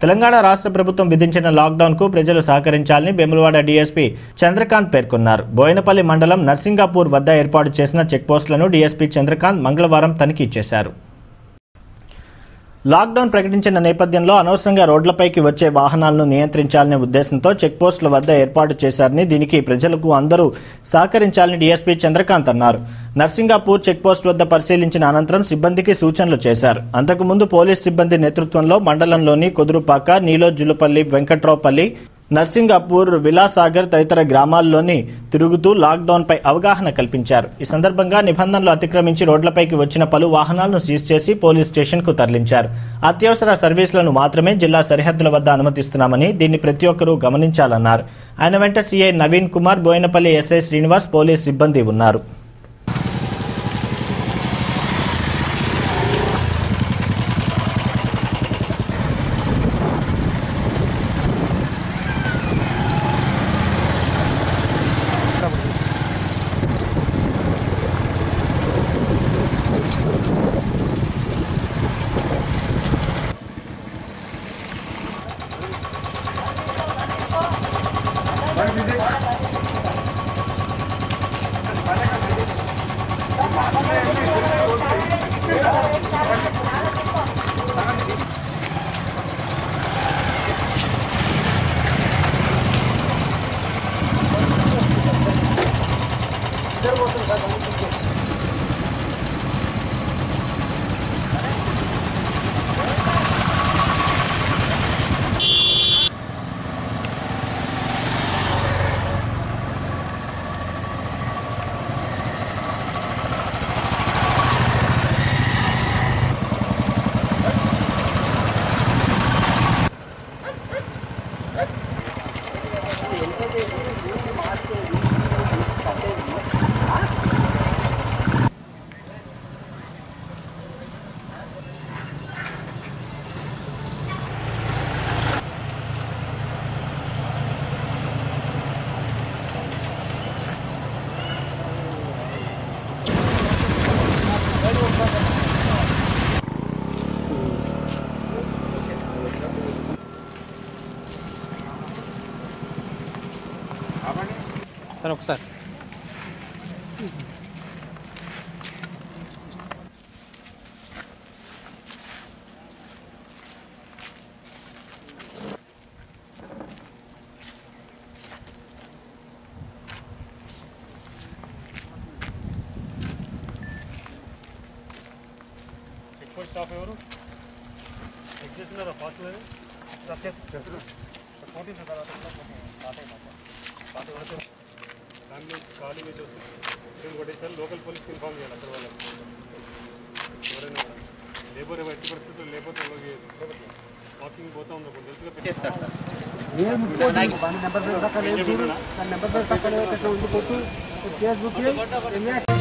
తెలంగాణ రాష్ట్ర ప్రభుత్వం విధించిన లాక్డౌన్కు ప్రజలు సహకరించాలని వేములవాడ డీఎస్పీ చంద్రకాంత్ పేర్కొన్నారు బోయినపల్లి మండలం నర్సింగాపూర్ వద్ద ఏర్పాటు చేసిన చెక్పోస్టులను డీఎస్పీ చంద్రకాంత్ మంగళవారం తనిఖీ చేశారు లాక్డౌన్ ప్రకటించిన నేపథ్యంలో అనవసరంగా రోడ్లపైకి వచ్చే వాహనాలను నియంత్రించాలనే ఉద్దేశంతో చెక్పోస్టుల వద్ద ఏర్పాటు చేశారని దీనికి ప్రజలకు అందరూ సహకరించాలని డీఎస్పీ చంద్రకాంత్ అన్నారు నర్సింగాపూర్ చెక్పోస్ట్ వద్ద పరిశీలించిన అనంతరం సిబ్బందికి సూచనలు చేశారు అంతకుముందు పోలీస్ సిబ్బంది నేతృత్వంలో మండలంలోని కుదురుపాక నీలోజులుపల్లి వెంకట్రావుపల్లి నర్సింగాపూర్ విలాసాగర్ తదితర గ్రామాల్లోని తిరుగుతూ లాక్డౌన్పై అవగాహన కల్పించారు ఈ సందర్భంగా నిబంధనలు అతిక్రమించి రోడ్లపైకి వచ్చిన పలు వాహనాలను సీజ్ చేసి పోలీస్ స్టేషన్కు తరలించారు అత్యవసర సర్వీసులను మాత్రమే జిల్లా సరిహద్దుల వద్ద అనుమతిస్తున్నామని దీన్ని ప్రతి ఒక్కరూ గమనించాలన్నారు ఆయన వెంట CI Naveen Kumar Boinapalli SI Srinivas police సిబ్బంది ఉన్నారు సార్ ఒకసారి ఎక్కువ స్టాఫ్ ఎవరు చెక్ చేస్తున్నారా పాస్ లేదు దాంట్లో ఖాళీ వేసి వస్తుంది నేను కొట్టేసారి లోకల్ పోలీస్కి ఇన్ఫార్మ్ చేయాలి అక్కడ వాళ్ళకి ఎవరైనా లేబర్ ఎట్టి పరిస్థితుల్లో లేకపోతే వాకింగ్ పోతా ఉంది అప్పుడు తెలుసుగా చేస్తారు సార్ ఏం చెప్పినా నెంబర్ ప్లేట్ సక్కలేదు ఉంది కొట్టు కేసు బుక్ చేయి